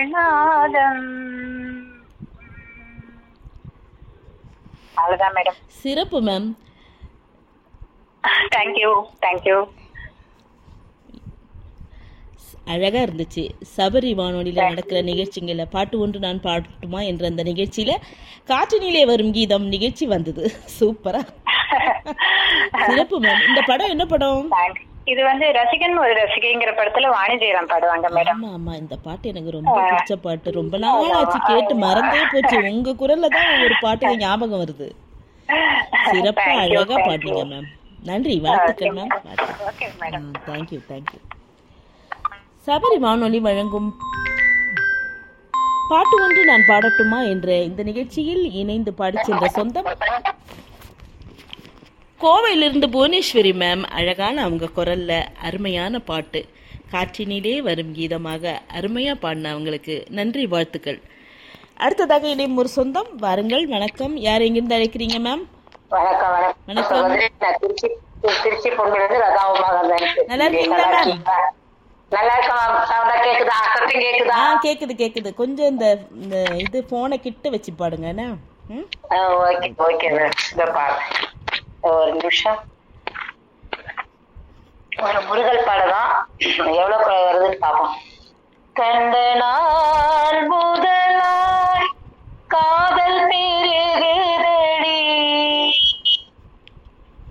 உங்கள் நாதம் அவ்வளவுதான் மேடம் சிறப்பு மேம் தேங்க்யூ தேங்க்யூ அழகா இருந்துச்சு சபரி வானொலியில நடக்கிற நிகழ்ச்சிங்கள பாட்டு ஒன்று நான் பாடட்டுமா என்ற அந்த நிகழ்ச்சியில காற்றினிலே வரும் கீதம் நிகழ்ச்சி வந்தது சூப்பரா சிறப்பு மேம் இந்த படம் என்ன படம் தேங்க்ஸ் இது வந்து ரசிகன் ஒரு ரசிகைங்கிற படத்துல வாணி ஜெயராம் பாடுவாங்க மேடம் ஆமா ஆமா இந்த பாட்டு எனக்கு ரொம்ப பிடிச்ச பாட்டு ரொம்ப நாள் ஆச்சு கேட்டு மறந்தே போச்சு உங்க குரல்ல தான் ஒரு பாட்டு ஞாபகம் வருது சிறப்பா Thank you, அழகா thank பாடுனீங்க மேம் நன்றி வாழ்த்துக்கள் ma'am okay madam thank you thank you Sabari வானொலி வழங்கும் பாட்டு ஒன்று நான் பாடட்டுமா என்ற இந்த நிகழ்ச்சியில் இணைந்து பாடிச் சென்ற சொந்தம் கோவையிலிருந்து புவனேஸ்வரி மேம் அழகான அவங்க குரல்ல அருமையான பாட்டு காற்றினிலே வரும் கீதமாக அருமையா பாடின அவங்களுக்கு நன்றி வாழ்த்துக்கள் அடுத்ததாக இணையும் ஒரு சொந்தம் வாருங்கள் வணக்கம் யார் எங்கிருந்து அழைக்கிறீங்க மேம் வணக்கம் வணக்கம் வணக்கம். சகோதரி, நான் திருச்சி திருச்சி பொண்ணுலேருந்து ரதாவுமாக நல்லா இருக்கீங்களா, மேம்? நல்லா இருக்கோம் சவுண்டா கேக்குதா சத்தம் கேக்குதா ஆ கேக்குது கேக்குது கொஞ்சம் இந்த இந்த இது போனை கிட்ட வச்சு பாடுங்க என்ன ம்? ஆ, ஓகே ஓகே இந்த பாடு ஒரு நிமிஷம் ஒரு முருகல் பாடலாம் எவ்வளவு வருதுன்னு பார்ப்போம் கண்ட நாள் முதல்